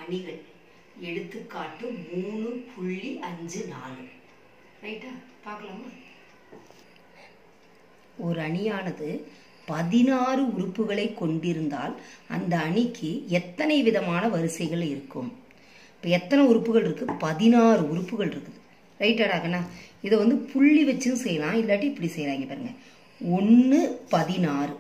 அணிகள் எடுத்துக்காட்டு மூணு புள்ளி அஞ்சு நாலு ரைட்டா பார்க்கலாமா ஒரு அணியானது பதினாறு உறுப்புகளை கொண்டிருந்தால் அந்த அணிக்கு எத்தனை விதமான வரிசைகள் இருக்கும் இப்போ எத்தனை உறுப்புகள் இருக்குது பதினாறு உறுப்புகள் இருக்குது ரைட்டாடாகண்ணா இதை வந்து புள்ளி வச்சும் செய்யலாம் இல்லாட்டி இப்படி செய்யலாம் இங்க பாருங்க ஒன்று பதினாறு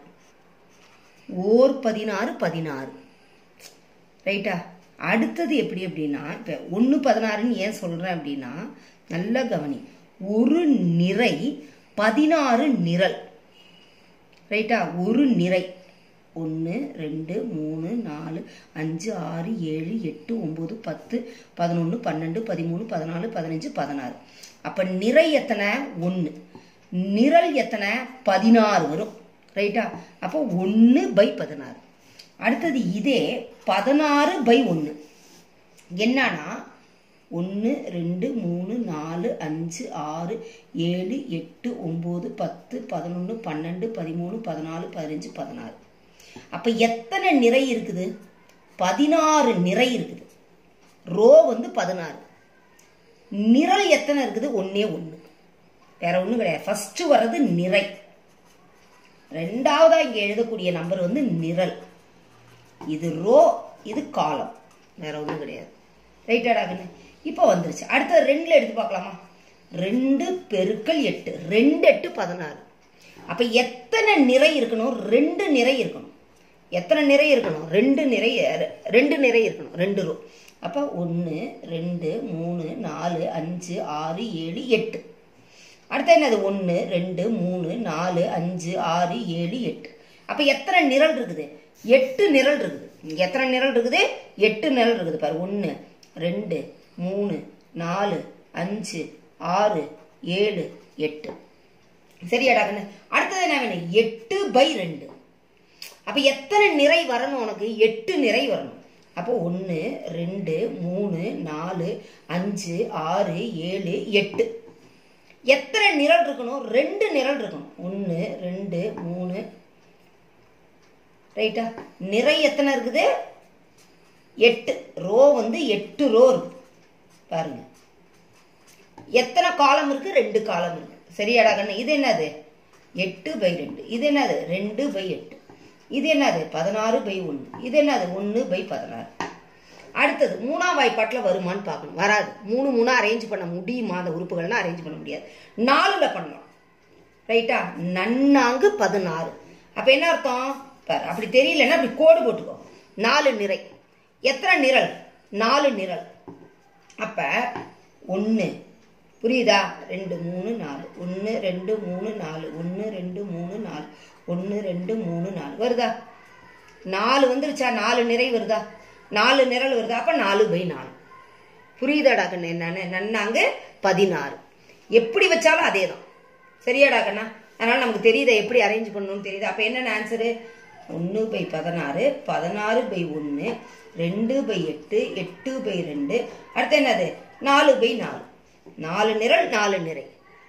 ஓர் பதினாறு பதினாறு ரைட்டா அடுத்தது எப்படி அப்படின்னா இப்போ ஒன்று பதினாறுன்னு ஏன் சொல்கிறேன் அப்படின்னா நல்லா கவனி ஒரு நிறை பதினாறு நிரல் ரைட்டா ஒரு நிறை ஒன்று ரெண்டு மூணு நாலு அஞ்சு ஆறு ஏழு எட்டு ஒம்பது பத்து பதினொன்று பன்னெண்டு பதிமூணு பதினாலு பதினஞ்சு பதினாறு அப்போ நிறை எத்தனை ஒன்று நிரல் எத்தனை பதினாறு வரும் ரைட்டா அப்போ ஒன்று பை பதினாறு அடுத்தது இதே பதினாறு பை ஒன்று என்னன்னா ஒன்று ரெண்டு மூணு நாலு அஞ்சு ஆறு ஏழு எட்டு ஒம்பது பத்து பதினொன்று பன்னெண்டு பதிமூணு பதினாலு பதினஞ்சு பதினாறு அப்போ எத்தனை நிறை இருக்குது பதினாறு நிறை இருக்குது ரோ வந்து பதினாறு நிரல் எத்தனை இருக்குது ஒன்றே ஒன்று வேற ஒன்றும் கிடையாது ஃபஸ்ட்டு வர்றது நிறை ரெண்டாவதாக இங்கே எழுதக்கூடிய நம்பர் வந்து நிரல் இது ரோ இது காலம் வேற ஒன்றும் கிடையாது ரைட்டாடாகண்ணு இப்போ வந்துருச்சு அடுத்த ரெண்டில் எடுத்து பார்க்கலாமா ரெண்டு பெருக்கல் எட்டு ரெண்டு எட்டு பதினாறு அப்போ எத்தனை நிறை இருக்கணும் ரெண்டு நிறை இருக்கணும் எத்தனை நிறை இருக்கணும் ரெண்டு நிறை ரெண்டு நிறை இருக்கணும் ரெண்டு ரோ அப்போ ஒன்று ரெண்டு மூணு நாலு அஞ்சு ஆறு ஏழு எட்டு அடுத்து என்னது ஒன்று ரெண்டு மூணு நாலு அஞ்சு ஆறு ஏழு எட்டு அப்போ எத்தனை நிரல் இருக்குது எட்டு நிரல் இருக்குது இங்க எத்தனை நிரல் இருக்குது எட்டு நிரல் இருக்குது பாரு ஒன்று ரெண்டு மூணு நாலு அஞ்சு ஆறு ஏழு எட்டு சரியாடா கண்ணு அடுத்தது என்ன வேணும் எட்டு பை ரெண்டு அப்போ எத்தனை நிறை வரணும் உனக்கு எட்டு நிறை வரணும் அப்போ ஒன்று ரெண்டு மூணு நாலு அஞ்சு ஆறு ஏழு எட்டு எத்தனை நிரல் இருக்கணும் ரெண்டு நிரல் இருக்கணும் ஒன்று ரெண்டு மூணு ரைட்டா நிறை எத்தனை இருக்குது எட்டு ரோ வந்து எட்டு ரோ இருக்கு பாருங்க எத்தனை காலம் இருக்கு ரெண்டு காலம் இருக்கு சரியாடா கண்ணு இது என்னது எட்டு பை ரெண்டு இது என்னது ரெண்டு பை எட்டு இது என்னது பதினாறு பை ஒன்று இது என்னது ஒன்று பை பதினாறு அடுத்தது மூணாம் வாய்ப்பாட்டில் வருமான்னு பார்க்கணும் வராது மூணு மூணா அரேஞ்ச் பண்ண முடியுமா அந்த உறுப்புகள்லாம் அரேஞ்ச் பண்ண முடியாது நாலில் பண்ணலாம் ரைட்டா நன்னாங்கு பதினாறு அப்போ என்ன அர்த்தம் பாரு அப்படி தெரியலன்னா அப்படி கோடு போட்டுக்கோ நாலு நிறை எத்தனை நிரல் நாலு நிரல் அப்போ ஒன்று புரியுதா ரெண்டு மூணு நாலு ஒன்று ரெண்டு மூணு நாலு ஒன்று ரெண்டு மூணு நாலு ஒன்று ரெண்டு மூணு நாலு வருதா நாலு வந்துருச்சா நாலு நிறை வருதா நாலு நிரல் வருதா அப்போ நாலு பை நாலு புரியுதாடா கண்ணு என்னன்னு நன்னாங்க பதினாறு எப்படி வச்சாலும் அதே தான் சரியாடா கண்ணா அதனால் நமக்கு தெரியுதா எப்படி அரேஞ்ச் பண்ணணும்னு தெரியுது அப்போ என்னென்ன ஆன்சரு ஒன்று பை பதினாறு பதினாறு பை ஒன்று ரெண்டு பை எட்டு எட்டு பை ரெண்டு அடுத்து என்னது நாலு பை நாலு நாலு நிரல் நாலு நிறை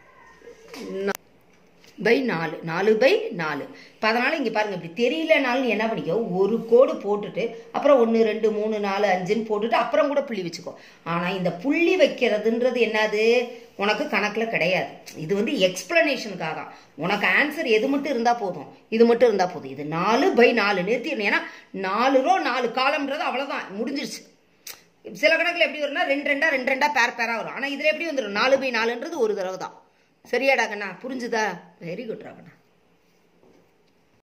பை நாலு நாலு பை நாலு இப்போ அதனால் இங்கே பாருங்கள் இப்படி தெரியலனாலும் நீ என்ன பண்ணிக்கோ ஒரு கோடு போட்டுட்டு அப்புறம் ஒன்று ரெண்டு மூணு நாலு அஞ்சுன்னு போட்டுட்டு அப்புறம் கூட புள்ளி வச்சுக்கோ ஆனால் இந்த புள்ளி வைக்கிறதுன்றது என்னது உனக்கு கணக்கில் கிடையாது இது வந்து எக்ஸ்பிளனேஷனுக்காக தான் உனக்கு ஆன்சர் எது மட்டும் இருந்தால் போதும் இது மட்டும் இருந்தால் போதும் இது நாலு பை நாலு நிறுத்திடணும் ஏன்னா நாலு ரோ நாலு காலம்ன்றது அவ்வளோதான் முடிஞ்சிருச்சு சில கணக்கில் எப்படி வரும்னா ரெண்டு ரெண்டா ரெண்டு ரெண்டா பேர் பேராக வரும் ஆனால் இதில் எப்படி வந்துடும் நாலு பை நாலுன்றது ஒரு தடவை தான் சரியாடா கண்ணா புரிஞ்சுதா வெரி குட் ராகண்ணா